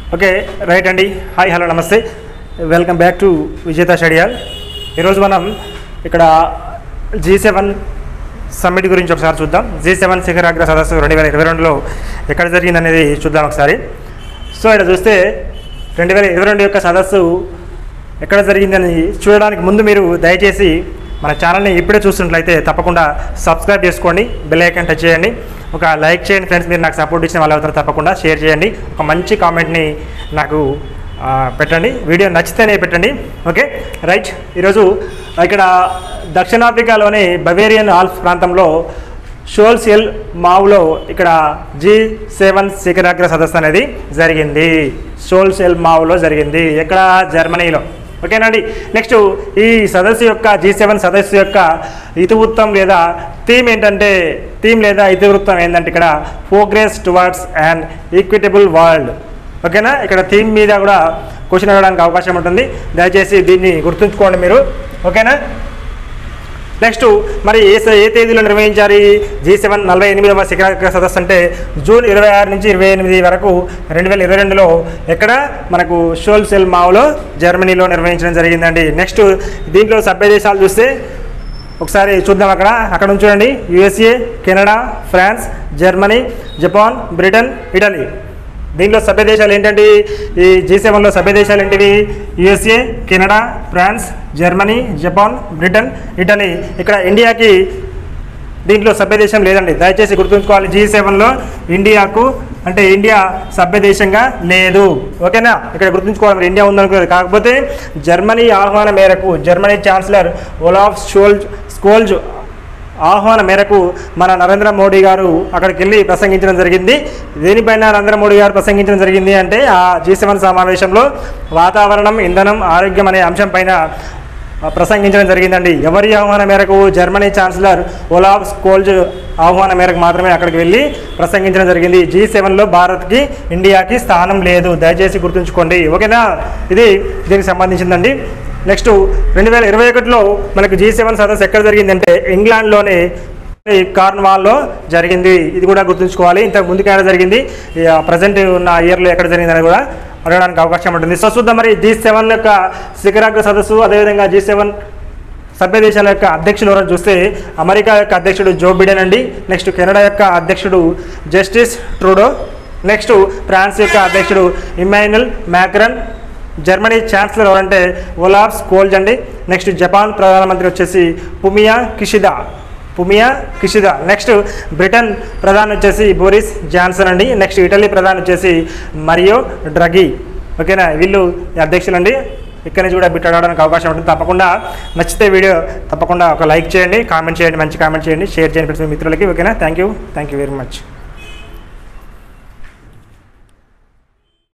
okay right అండి hi hello నమస్తే welcome back to Vijetha షడియాల్ ఈరోజు మనం ఇక్కడ జీ సెవెన్ సమ్మిట్ గురించి ఒకసారి చూద్దాం జీ సెవెన్ శిఖరాగ్ర సదస్సు రెండు వేల ఇరవై రెండులో ఎక్కడ జరిగిందనేది చూద్దాం ఒకసారి సో ఇక్కడ చూస్తే రెండు వేల ఇరవై రెండు యొక్క సదస్సు ఎక్కడ జరిగిందని చూడడానికి ముందు మీరు దయచేసి మన ఛానల్ని ఇప్పుడే చూస్తున్నట్లయితే తప్పకుండా సబ్స్క్రైబ్ చేసుకోండి బెల్ ఐకాన్ టచ్ చేయండి ఒక లైక్ చేయండి ఫ్రెండ్స్ మీరు నాకు సపోర్ట్ ఇచ్చిన వాళ్ళు అవుతారు తప్పకుండా షేర్ చేయండి ఒక మంచి కామెంట్ని నాకు ఆ, పెట్టండి వీడియో నచ్చితేనే పెట్టండి ఓకే రైట్ ఈరోజు ఇక్కడ దక్షిణాఫ్రికాలోని బవేరియన్ ఆల్ఫ్ ప్రాంతంలో షోల్సియల్ మావులో ఇక్కడ జీ సెవెన్ శిఖరాగ్ర సదస్సు అనేది జరిగింది షోల్సియల్ మావులో జరిగింది ఎక్కడ జర్మనీలో ఓకేనండి నెక్స్ట్ ఈ సదస్సు యొక్క జీ సెవెన్ సదస్సు యొక్క ఇతివృత్తం లేదా థీమ్ ఏంటంటే థీమ్ లేదా ఇతివృత్తం ఏంటంటే ఇక్కడ progress towards and equitable world ఓకేనా ఇక్కడ థీమ్ మీద కూడా క్వశ్చన్ అడగడానికి అవకాశం ఉంటుంది దయచేసి దీన్ని గుర్తుంచుకోండి మీరు ఓకేనా నెక్స్ట్ మరి ఏ స- ఏ తేదీలో నిర్వహించారు జీ సెవెన్ నలభై ఎనిమిదవ శిఖరాగ్ర సదస్సు అంటే జూన్ ఇరవై ఆరు నుంచి ఇరవై ఎనిమిది వరకు రెండు వేల ఇరవై రెండులో ఎక్కడ మనకు షోల్సెల్ మావులో జర్మనీలో నిర్వహించడం జరిగిందండి నెక్స్ట్ దీంట్లో సభ్య దేశాలు చూస్తే ఒకసారి చూద్దాం అక్కడ అక్కడ నుంచి చూడండి USA Canada France Germany Japan Britain Italy దీంట్లో సభ్య దేశాలు ఏంటంటే ఈ జీ సెవెన్లో సభ్య దేశాలు ఏంటివి USA Canada France Germany Japan Britain Italy ఇక్కడ ఇండియాకి దీంట్లో సభ్య దేశం లేదండి దయచేసి గుర్తుంచుకోవాలి జీ సెవెన్లో ఇండియాకు అంటే ఇండియా సభ్య దేశంగా లేదు ఓకేనా ఇక్కడ గుర్తుంచుకోవాలి మరి ఇండియా ఉందనుకోలేదు కాకపోతే జర్మనీ ఆహ్వానం మేరకు Germany chancellor Olaf Scholz Scholz ఆహ్వానం మేరకు మన నరేంద్ర మోడీ గారు అక్కడికి వెళ్ళి ప్రసంగించడం జరిగింది దేనిపైన నరేంద్ర మోడీ గారు ప్రసంగించడం జరిగింది అంటే ఆ జీ సెవెన్ సమావేశంలో వాతావరణం ఇంధనం ఆరోగ్యం అనే అంశం పైన ప్రసంగించడం జరిగిందండి ఎవరి ఆహ్వానం మేరకు జర్మనీ ఛాన్సలర్ ఒలాఫ్ స్కోల్జ్ ఆహ్వానం మేరకు మాత్రమే అక్కడికి వెళ్ళి ప్రసంగించడం జరిగింది జీ సెవెన్లో భారత్కి ఇండియాకి స్థానం లేదు దయచేసి గుర్తుంచుకోండి ఓకేనా ఇది దీనికి సంబంధించిందండి నెక్స్ట్ రెండు వేల ఇరవై ఒకటిలో మనకు జీ సెవెన్ సదస్సు ఎక్కడ జరిగిందంటే ఇంగ్లాండ్లోనే ఈ కార్న్వాల్లో జరిగింది ఇది కూడా గుర్తుంచుకోవాలి ఇంతకు ముందుకైనా జరిగింది ప్రజెంట్ ఉన్న ఇయర్లో ఎక్కడ జరిగిందని కూడా అడగడానికి అవకాశం ఉంటుంది సో చూద్దాం మరి జీ సెవెన్ యొక్క శిఖరాగ్ర సదస్సు అదేవిధంగా జీ సెవెన్ సభ్య దేశాల యొక్క అధ్యక్షులు ఎవరో చూస్తే అమెరికా యొక్క అధ్యక్షుడు జో బిడెన్ అండి నెక్స్ట్ కెనడా యొక్క అధ్యక్షుడు జస్టిస్ ట్రూడో నెక్స్ట్ ఫ్రాన్స్ యొక్క అధ్యక్షుడు ఇమాన్యుల్ మ్యాక్రన్ జర్మనీ ఛాన్సలర్ ఎవరంటే ఒలాఫ్ స్కోల్జ్ అండి నెక్స్ట్ జపాన్ ప్రధానమంత్రి వచ్చేసి Fumio Kishida Fumio Kishida next Britain ప్రధాని వచ్చేసి బోరిస్ జాన్సన్ అండి నెక్స్ట్ ఇటలీ ప్రధాని వచ్చేసి మరియో డ్రగి ఓకేనా వీళ్ళు ఈ అధ్యక్షులండి ఇక్కడి నుంచి కూడా బిట్ అడగడానికి అవకాశం ఉంటుంది తప్పకుండా నచ్చితే వీడియో తప్పకుండా ఒక లైక్ చేయండి కామెంట్ చేయండి మంచి కామెంట్ చేయండి షేర్ చేయండి ఫ్రెండ్స్ మీ మిత్రులకి ఓకేనా thank you thank you very much